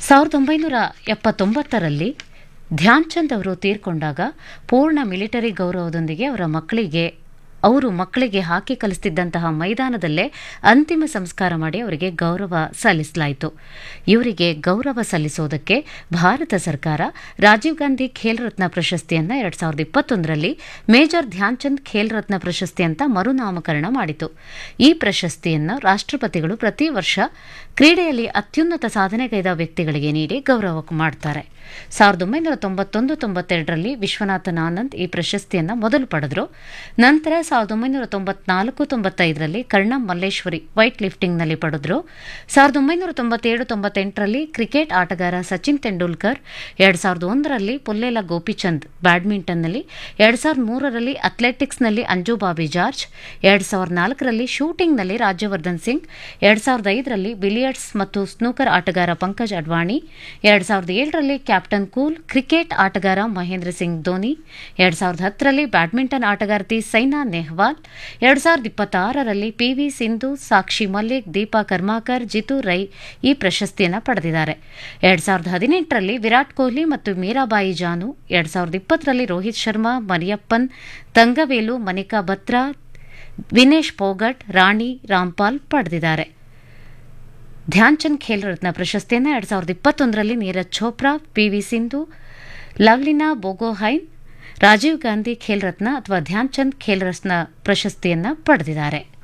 ಸಾವಿರದ ಒಂಬೈನೂರ ಎಪ್ಪತ್ತೊಂಬತ್ತರಲ್ಲಿ ಧ್ಯಾನ್ ಚಂದ್ ಅವರು ತೀರ್ಕೊಂಡಾಗ ಪೂರ್ಣ ಮಿಲಿಟರಿ ಗೌರವದೊಂದಿಗೆ ಅವರ ಮಕ್ಕಳಿಗೆ ಅವರು ಮಕ್ಕಳಿಗೆ ಹಾಕಿ ಕಲಿಸ್ತಿದ್ದಂತಹ ಮೈದಾನದಲ್ಲೇ ಅಂತಿಮ ಸಂಸ್ಕಾರ ಮಾಡಿ ಅವರಿಗೆ ಗೌರವ ಸಲ್ಲಿಸಲಾಯಿತು ಇವರಿಗೆ ಗೌರವ ಸಲ್ಲಿಸೋದಕ್ಕೆ ಭಾರತ ಸರ್ಕಾರ ರಾಜೀವ್ ಗಾಂಧಿ ಖೇಲ್ ರತ್ನ ಪ್ರಶಸ್ತಿಯನ್ನ ಎರಡ್ ಸಾವಿರದ ಇಪ್ಪತ್ತೊಂದರಲ್ಲಿ ಮೇಜರ್ ಧ್ಯಾನ್ ಚಂದ್ ಖೇಲ್ ರತ್ನ ಪ್ರಶಸ್ತಿ ಅಂತ ಮರುನಾಮಕರಣ ಮಾಡಿತು ಈ ಪ್ರಶಸ್ತಿಯನ್ನು ರಾಷ್ಟ್ರಪತಿಗಳು ಪ್ರತಿ ವರ್ಷ ಕ್ರೀಡೆಯಲ್ಲಿ ಅತ್ಯುನ್ನತ ಸಾಧನೆಗೈದ ವ್ಯಕ್ತಿಗಳಿಗೆ ನೀಡಿ ಗೌರವ ಮಾಡ್ತಾರೆ ಸಾವಿರದ ಒಂಬೈನೂರ ತೊಂಬತ್ತೊಂದು ತೊಂಬತ್ತೆರಡರಲ್ಲಿ ವಿಶ್ವನಾಥನ್ ಆನಂದ್ ಈ ಪ್ರಶಸ್ತಿಯನ್ನು ಮೊದಲು ಪಡೆದರು ನಂತರ ಸಾವಿರದ ಒಂಬೈನೂರ ತೊಂಬತ್ನಾಲ್ಕು ತೊಂಬತ್ತೈದರಲ್ಲಿ ಕರ್ಣಂ ಮಲ್ಲೇಶ್ವರಿ ವೈಟ್ ಲಿಫ್ಟಿಂಗ್ನಲ್ಲಿ ಪಡೆದರು ಸಾವಿರದ ಒಂಬೈನೂರ ತೊಂಬತ್ತೇಳು ತೊಂಬತ್ತೆಂಟರಲ್ಲಿ ಕ್ರಿಕೆಟ್ ಆಟಗಾರ ಸಚಿನ್ ತೆಂಡೂಲ್ಕರ್ ಎರಡು ಸಾವಿರದ ಒಂದರಲ್ಲಿ ಪುಲ್ಲೇಲ ಗೋಪಿಚಂದ್ ಬ್ಯಾಡ್ಮಿಂಟನ್ನಲ್ಲಿ ಎರಡು ಸಾವಿರದ ಮೂರರಲ್ಲಿ ಅಥ್ಲೆಟಿಕ್ಸ್ನಲ್ಲಿ ಅಂಜು ಬಾಬಿ ಜಾರ್ಜ್ ಎರಡು ಸಾವಿರದ ನಾಲ್ಕರಲ್ಲಿ ಶೂಟಿಂಗ್ನಲ್ಲಿ ರಾಜ್ಯವರ್ಧನ್ ಸಿಂಗ್ ಎರಡು ಸಾವಿರದ ಐದರಲ್ಲಿ ಬಿಲಿಯರ್ಡ್ಸ್ ಮತ್ತು ಸ್ನೂಕರ್ ಆಟಗಾರ ಪಂಕಜ್ ಅಡ್ವಾಣಿ ಎರಡು ಸಾವಿರದ ಏಳರಲ್ಲಿ ಕ್ಯಾಪ್ಟನ್ ಕೂಲ್ ಕ್ರಿಕೆಟ್ ಆಟಗಾರ ಮಹೇಂದ್ರ ಸಿಂಗ್ ಧೋನಿ ಎರಡು ಸಾವಿರದ ಹತ್ತರಲ್ಲಿ ಬ್ಯಾಡ್ಮಿಂಟನ್ ಆಟಗಾರ್ತಿ ಸೈನಾ ನೆಹ್ವಾಲ್ ಎರಡು ಸಾವಿರದ ಇಪ್ಪತ್ತಾರರಲ್ಲಿ ಪಿವಿ ಸಿಂಧು ಸಾಕ್ಷಿ ಮಲ್ಲಿಕ್ ದೀಪಾ ಕರ್ಮಾಕರ್ ಜಿತು ರೈ ಈ ಪ್ರಶಸ್ತಿಯನ್ನು ಪಡೆದಿದ್ದಾರೆ ಎರಡು ಸಾವಿರದ ಹದಿನೆಂಟರಲ್ಲಿ ವಿರಾಟ್ ಕೊಹ್ಲಿ ಮತ್ತು ಮೀರಾಬಾಯಿ ಜಾನು ಎರಡು ಸಾವಿರದ ಇಪ್ಪತ್ತರಲ್ಲಿ ರೋಹಿತ್ ಶರ್ಮಾ ಮರಿಯಪ್ಪನ್ ತಂಗವೇಲು ಮನಿಕಾ ಬತ್ರಾ ವಿನೇಶ್ ಪೋಗಟ್ ರಾಣಿ ರಾಮ್ಪಾಲ್ ಪಡೆದಿದ್ದಾರೆ ಧ್ಯಾನ್ ಚಂದ್ ಖೇಲ್ ರತ್ನ ಪ್ರಶಸ್ತಿಯನ್ನು ಎರಡ್ ಸಾವಿರದ ಇಪ್ಪತ್ತೊಂದರಲ್ಲಿ ನೀರಜ್ ಚೋಪ್ರಾ ಪಿವಿ ಸಿಂಧು ಲವ್ಲಿನಾ ಬೋಗೋಹೈನ್ ರಾಜೀವ್ ಗಾಂಧಿ ಖೇಲ್ ರತ್ನ ಅಥವಾ ಧ್ಯಾನ್ ಚಂದ್ ಖೇಲ್ ರತ್ನ ಪ್ರಶಸ್ತಿಯನ್ನು ಪಡೆದಿದ್ದಾರೆ